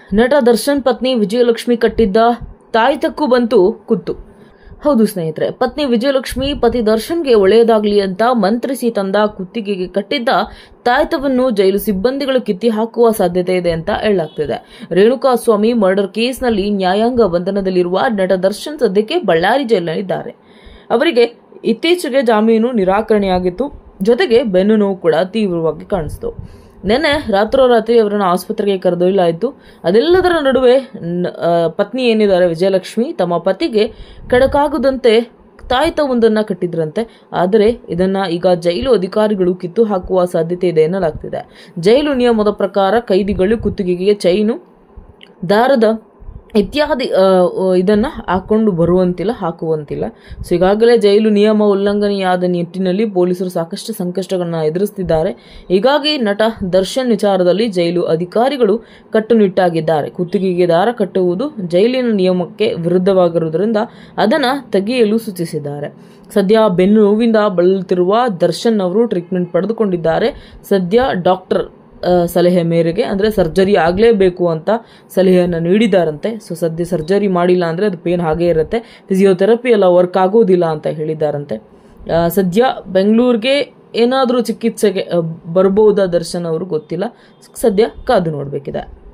ನಟ ದರ್ಶನ್ ಪತ್ನಿ ವಿಜಯಲಕ್ಷ್ಮಿ ಕಟ್ಟಿದ್ದ ತಾಯ್ತಕ್ಕು ಬಂತು ಕುತ್ತು ಹೌದು ಸ್ನೇಹಿತರೆ ಪತ್ನಿ ವಿಜಯಲಕ್ಷ್ಮಿ ಪತಿ ದರ್ಶನ್ಗೆ ಒಳ್ಳೆಯದಾಗಲಿ ಅಂತ ಮಂತ್ರಿಸಿ ತಂದ ಕುತ್ತಿಗೆಗೆ ಕಟ್ಟಿದ್ದ ತಾಯ್ತವನ್ನು ಜೈಲು ಸಿಬ್ಬಂದಿಗಳು ಕಿತ್ತಿ ಹಾಕುವ ಸಾಧ್ಯತೆ ಇದೆ ಅಂತ ಹೇಳಲಾಗ್ತಿದೆ ರೇಣುಕಾ ಸ್ವಾಮಿ ಮರ್ಡರ್ ಕೇಸ್ನಲ್ಲಿ ನ್ಯಾಯಾಂಗ ಬಂಧನದಲ್ಲಿರುವ ನಟ ದರ್ಶನ್ ಸದ್ಯಕ್ಕೆ ಬಳ್ಳಾರಿ ಜೈಲಿನಲ್ಲಿದ್ದಾರೆ ಅವರಿಗೆ ಇತ್ತೀಚೆಗೆ ಜಾಮೀನು ನಿರಾಕರಣೆಯಾಗಿತ್ತು ಜೊತೆಗೆ ಬೆನ್ನು ನೋವು ಕೂಡ ತೀವ್ರವಾಗಿ ಕಾಣಿಸ್ತು ನೆನ್ನೆ ರಾತ್ರೋರಾತ್ರಿ ಅವರನ್ನು ಆಸ್ಪತ್ರೆಗೆ ಕರೆದೊಯ್ಯಲಾಯಿತು ಅದೆಲ್ಲದರ ನಡುವೆ ನ- ಆ, ಪತ್ನಿ ಏನಿದ್ದಾರೆ ವಿಜಯಲಕ್ಷ್ಮಿ ತಮ್ಮ ಪತಿಗೆ ಕಡಕಾಗದಂತೆ ತಾಯ್ತವೊಂದನ್ನ ಕಟ್ಟಿದ್ರಂತೆ ಆದರೆ ಇದನ್ನ ಈಗ ಜೈಲು ಅಧಿಕಾರಿಗಳು ಕಿತ್ತು ಹಾಕುವ ಸಾಧ್ಯತೆ ಇದೆ ಎನ್ನಲಾಗ್ತಿದೆ ಜೈಲು ನಿಯಮದ ಪ್ರಕಾರ ಕೈದಿಗಳು ಕುತ್ತಿಗೆಗೆ ಚೈನು ದಾರದ ಇತ್ಯಾದಿ ಆ, ಆ, ಇದನ್ನ ಹಾಕೊಂಡು ಬರುವಂತಿಲ್ಲ ಹಾಕುವಂತಿಲ್ಲ ಸೊ ಈಗಾಗಲೇ ಜೈಲು ನಿಯಮ ಉಲ್ಲಂಘನೆಯಾದ ನಿಟ್ಟಿನಲ್ಲಿ ಪೊಲೀಸರು ಸಾಕಷ್ಟು ಸಂಕಷ್ಟಗಳನ್ನ ಎದುರಿಸುತ್ತಿದ್ದಾರೆ ಹೀಗಾಗಿ ನಟ ದರ್ಶನ್ ವಿಚಾರದಲ್ಲಿ ಜೈಲು ಅಧಿಕಾರಿಗಳು ಕಟ್ಟುನಿಟ್ಟಾಗಿದ್ದಾರೆ ಕುತ್ತಿಗೆಗೆ ದಾರ ಕಟ್ಟುವುದು ಜೈಲಿನ ನಿಯಮಕ್ಕೆ ವಿರುದ್ಧವಾಗಿರುವುದರಿಂದ ಅದನ್ನ ತೆಗೆಯಲು ಸೂಚಿಸಿದ್ದಾರೆ ಸದ್ಯ ಬೆನ್ನು ನೋವಿಂದ ಬಳಲುತ್ತಿರುವ ದರ್ಶನ್ ಅವರು ಟ್ರೀಟ್ಮೆಂಟ್ ಪಡೆದುಕೊಂಡಿದ್ದಾರೆ ಸದ್ಯ ಡಾಕ್ಟರ್ ಆ, ಸಲಹೆ ಮೇರೆಗೆ ಅಂದರೆ ಸರ್ಜರಿ ಆಗಲೇಬೇಕು ಅಂತ ಸಲಹೆಯನ್ನು ನೀಡಿದ್ದಾರಂತೆ ಸೊ ಸದ್ಯ ಸರ್ಜರಿ ಮಾಡಿಲ್ಲ ಅಂದರೆ ಅದು ಪೇನ್ ಹಾಗೇ ಇರುತ್ತೆ ಫಿಸಿಯೋಥೆರಪಿ ಎಲ್ಲ ವರ್ಕ್ ಆಗೋದಿಲ್ಲ ಅಂತ ಹೇಳಿದ್ದಾರಂತೆ ಆ, ಸದ್ಯ ಬೆಂಗಳೂರಿಗೆ ಏನಾದರೂ ಚಿಕಿತ್ಸೆಗೆ ಆ, ಬರ್ಬೋದಾ ದರ್ಶನ್ ಅವರು ಗೊತ್ತಿಲ್ಲ ಸದ್ಯ ಕಾದು ನೋಡಬೇಕಿದೆ